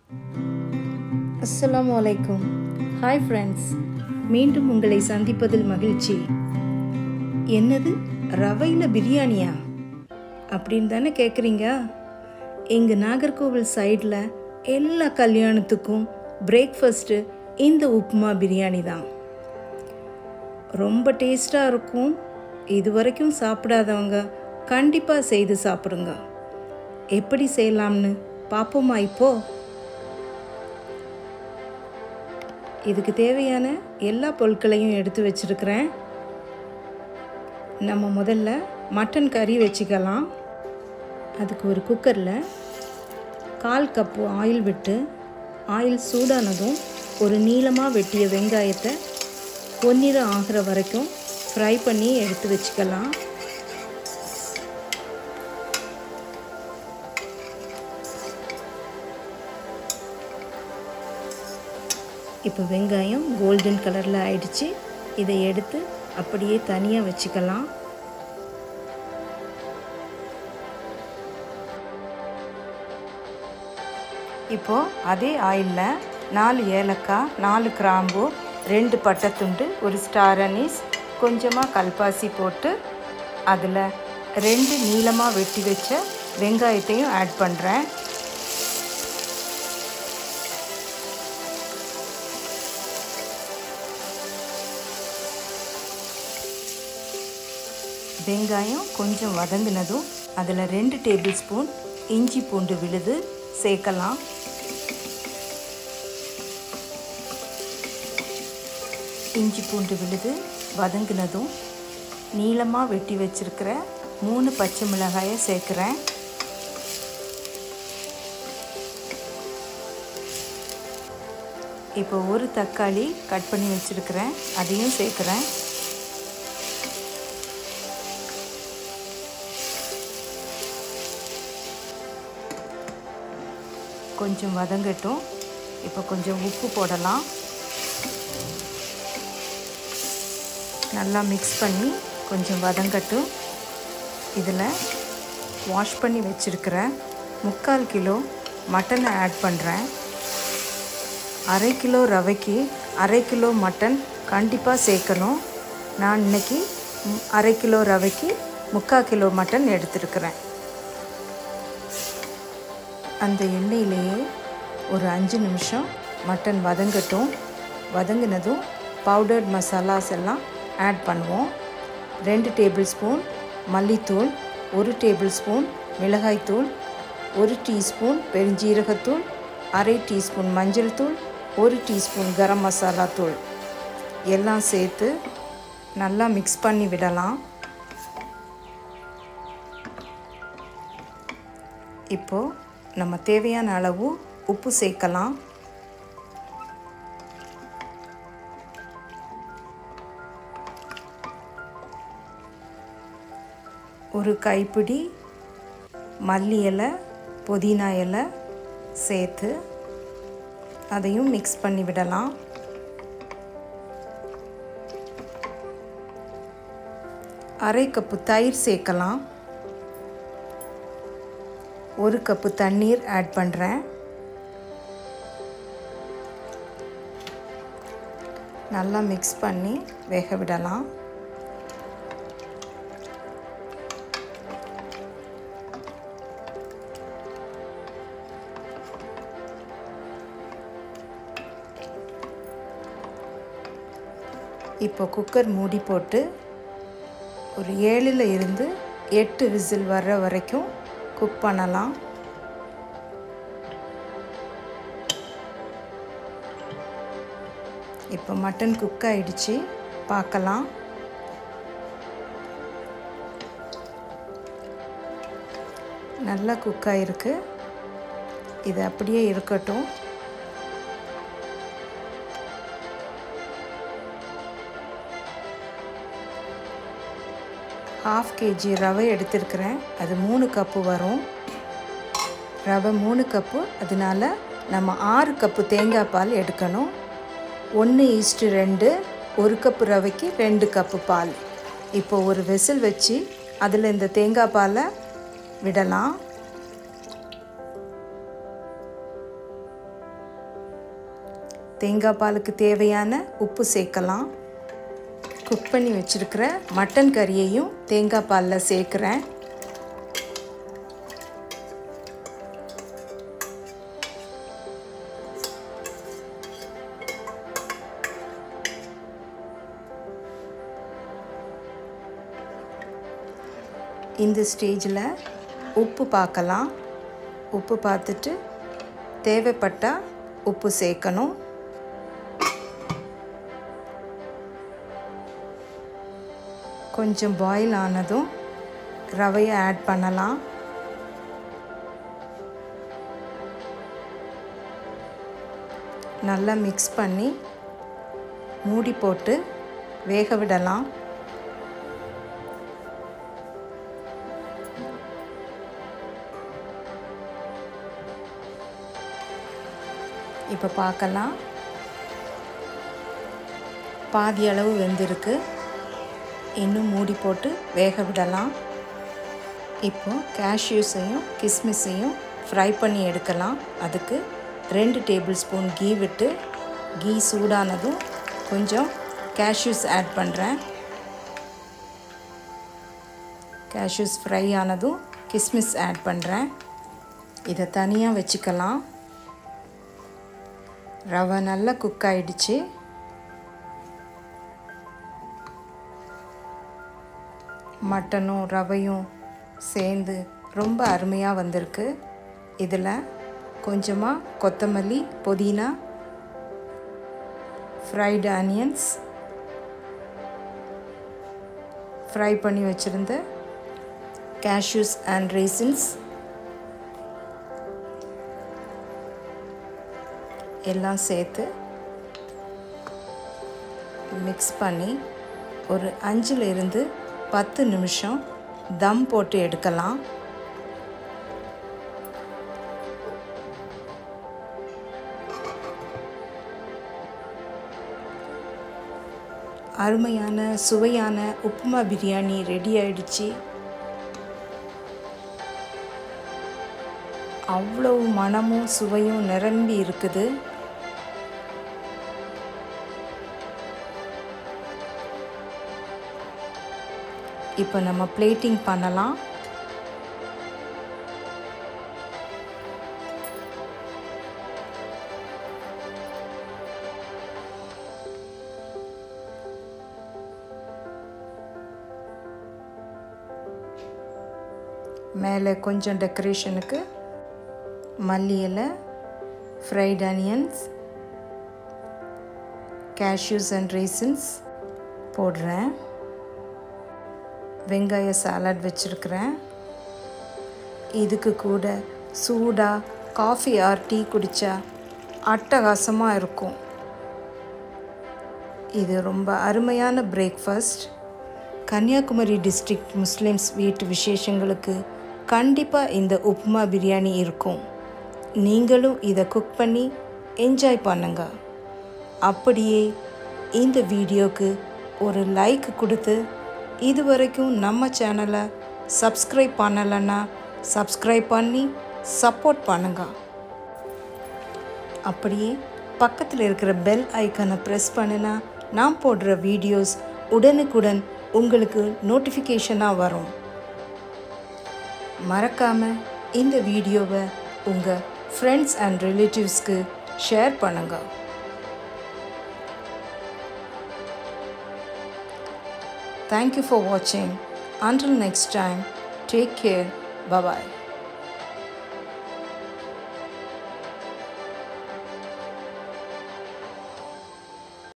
அஸ்ஸலாமு அலைக்கும் hi friends மீண்டும் உங்களை சந்திப்பதில் மகிழ்ச்சி என்னது ரவையில் பிரியாணியா அப்படின்னு தானே கேட்குறீங்க எங்கள் நாகர்கோவில் சைடில் எல்லா கல்யாணத்துக்கும் பிரேக்ஃபாஸ்ட்டு இந்த உப்புமா பிரியாணி தான் ரொம்ப டேஸ்ட்டாக இருக்கும் இது வரைக்கும் சாப்பிடாதவங்க கண்டிப்பாக செய்து சாப்பிடுங்க எப்படி செய்யலாம்னு பார்ப்போமா இப்போ இதுக்கு தேவையான எல்லா பொருட்களையும் எடுத்து வச்சுருக்கிறேன் நம்ம முதல்ல மட்டன் கறி வச்சுக்கலாம் அதுக்கு ஒரு குக்கரில் கால் கப்பு ஆயில் விட்டு ஆயில் சூடானதும் ஒரு நீளமாக வெட்டிய வெங்காயத்தை பொன்னிறம் ஆகிற வரைக்கும் ஃப்ரை பண்ணி எடுத்து வச்சுக்கலாம் இப்போ வெங்காயம் கோல்டன் கலரில் ஆயிடுச்சு இதை எடுத்து அப்படியே தனியாக வச்சுக்கலாம் இப்போது அதே ஆயிலில் நாலு ஏலக்காய் நாலு கிராம்பு ரெண்டு பட்டைத்துண்டு ஒரு ஸ்டார் அனீஸ் கொஞ்சமாக கல்பாசி போட்டு அதில் ரெண்டு நீளமாக வெட்டி வச்ச வெங்காயத்தையும் ஆட் பண்ணுறேன் வெங்காயம் கொஞ்சம் வதங்கினதும் அதில் ரெண்டு டேபிள் ஸ்பூன் இஞ்சி பூண்டு விழுது சேர்க்கலாம் இஞ்சி பூண்டு விழுது வதங்கினதும் நீளமாக வெட்டி வச்சுருக்கிற மூணு பச்சை மிளகாயை சேர்க்குறேன் இப்போ ஒரு தக்காளி கட் பண்ணி வச்சுருக்கிறேன் அதையும் சேர்க்குறேன் கொஞ்சம் வதங்கட்டும் இப்போ கொஞ்சம் உப்பு போடலாம் நல்லா மிக்ஸ் பண்ணி கொஞ்சம் வதங்கட்டும் இதில் வாஷ் பண்ணி வச்சுருக்கிற முக்கால் கிலோ மட்டனை ஆட் பண்ணுறேன் அரை கிலோ ரவைக்கு அரை கிலோ மட்டன் கண்டிப்பாக சேர்க்கணும் நான் இன்றைக்கி அரை கிலோ ரவைக்கு முக்கால் கிலோ மட்டன் எடுத்துருக்கிறேன் அந்த எண்ணெயிலேயே ஒரு அஞ்சு நிமிஷம் மட்டன் வதங்கட்டும் வதங்கினதும் பவுடர்ட் மசாலாஸ் எல்லாம் ஆட் பண்ணுவோம் ரெண்டு டேபிள் ஸ்பூன் மல்லித்தூள் ஒரு டேபிள் ஸ்பூன் மிளகாய்த்தூள் ஒரு டீஸ்பூன் பெருஞ்சீரகத்தூள் அரை டீஸ்பூன் மஞ்சள் தூள் ஒரு டீஸ்பூன் கரம் மசாலா தூள் எல்லாம் சேர்த்து நல்லா மிக்ஸ் பண்ணி விடலாம் இப்போது நம்ம தேவையான அளவு உப்பு சேர்க்கலாம் ஒரு கைப்பிடி மல்லி இலை புதினா இலை சேர்த்து அதையும் மிக்ஸ் பண்ணி விடலாம் அரை கப்பு தயிர் சேர்க்கலாம் ஒரு கப்பு தண்ணீர் ஆட் பண்ணுறேன் நல்லா மிக்ஸ் பண்ணி வேக விடலாம் இப்போ குக்கர் மூடி போட்டு ஒரு ஏழில் இருந்து எட்டு விசில் வர்ற வரைக்கும் குக் பண்ணலாம் இப்போ மட்டன் குக் ஆயிடுச்சு பார்க்கலாம் நல்லா குக் ஆகிருக்கு இது அப்படியே இருக்கட்டும் ஹாஃப் கேஜி ரவை எடுத்திருக்கிறேன் அது மூணு கப்பு வரும் ரவை மூணு கப்பு அதனால நம்ம ஆறு கப்பு தேங்காய் பால் எடுக்கணும் ஒன்று ஈஸ்ட்டு ரெண்டு ஒரு கப்பு ரவைக்கு ரெண்டு கப்பு பால் இப்போ ஒரு வெசில் வச்சு அதில் இந்த தேங்காய் பாலை விடலாம் தேங்காய் பாலுக்கு தேவையான உப்பு சேர்க்கலாம் குக் பண்ணி வச்சுருக்கிற மட்டன் கறியையும் தேங்காய் பாலில் சேர்க்குறேன் இந்த ஸ்டேஜில் உப்பு பார்க்கலாம் உப்பு பார்த்துட்டு தேவைப்பட்டால் உப்பு சேர்க்கணும் கொஞ்சம் பாயில் ஆனதும் ரவையை ஆட் பண்ணலாம் நல்லா மிக்ஸ் பண்ணி மூடி போட்டு வேக விடலாம் இப்போ பார்க்கலாம் பாதி அளவு வெந்திருக்கு இன்னும் மூடி போட்டு வேக விடலாம் இப்போ கேஷ்யூஸையும் கிஸ்மிஸையும் ஃப்ரை பண்ணி எடுக்கலாம் அதுக்கு ரெண்டு டேபிள் ஸ்பூன் கீ விட்டு கீ சூடானதும் கொஞ்சம் கேஷ்யூஸ் ஆட் பண்ணுறேன் கேஷ்யூஸ் ஃப்ரை ஆனதும் கிஸ்மிஸ் ஆட் பண்ணுறேன் இதை தனியாக வச்சுக்கலாம் ரவை நல்லா குக் ஆயிடுச்சு மட்டனும் ரவையும் சேர்ந்து ரொம்ப அருமையாக வந்திருக்கு இதில் கொஞ்சமாக கொத்தமல்லி புதினா ஃப்ரைடு ஆனியன்ஸ் ஃப்ரை பண்ணி வச்சுருந்த கேஷ்யூஸ் அண்ட் ரேசின்ஸ் எல்லாம் சேர்த்து மிக்ஸ் பண்ணி ஒரு அஞ்சில் இருந்து பத்து நிமிஷம் தம் போட்டு எடுக்கலாம் அருமையான சுவையான உப்புமா பிரியாணி ரெடி ஆயிடுச்சு அவ்வளவு மனமும் சுவையும் நிரம்பி இருக்குது இப்போ நம்ம பிளேட்டிங் பண்ணலாம் மேலே கொஞ்சம் டெக்கரேஷனுக்கு மல்லி இலை fried onions cashews and raisins போடுறேன் வெங்காய சாலட் வச்சுருக்கிறேன் இதுக்கு கூட சூடாக காஃபி ஆர் டீ குடித்தா அட்டகாசமாக இருக்கும் இது ரொம்ப அருமையான பிரேக்ஃபாஸ்ட் கன்னியாகுமரி டிஸ்ட்ரிக்ட் முஸ்லிம்ஸ் வீட்டு விசேஷங்களுக்கு கண்டிப்பாக இந்த உப்புமா பிரியாணி இருக்கும் நீங்களும் இதை குக் பண்ணி என்ஜாய் பண்ணுங்க அப்படியே இந்த வீடியோக்கு ஒரு லைக் கொடுத்து இது வரைக்கும் நம்ம சேனலை சப்ஸ்கிரைப் பண்ணலைன்னா சப்ஸ்கிரைப் பண்ணி சப்போர்ட் பண்ணுங்க அப்படியே பக்கத்தில் இருக்கிற பெல் ஐக்கனை ப்ரெஸ் பண்ணினா நான் போடுற வீடியோஸ் உடனுக்குடன் உங்களுக்கு நோட்டிஃபிகேஷனாக வரும் மறக்காமல் இந்த வீடியோவை உங்கள் ஃப்ரெண்ட்ஸ் அண்ட் ரிலேட்டிவ்ஸ்க்கு ஷேர் பண்ணுங்கள் Thank you for watching. Until next time, take care. Bye bye.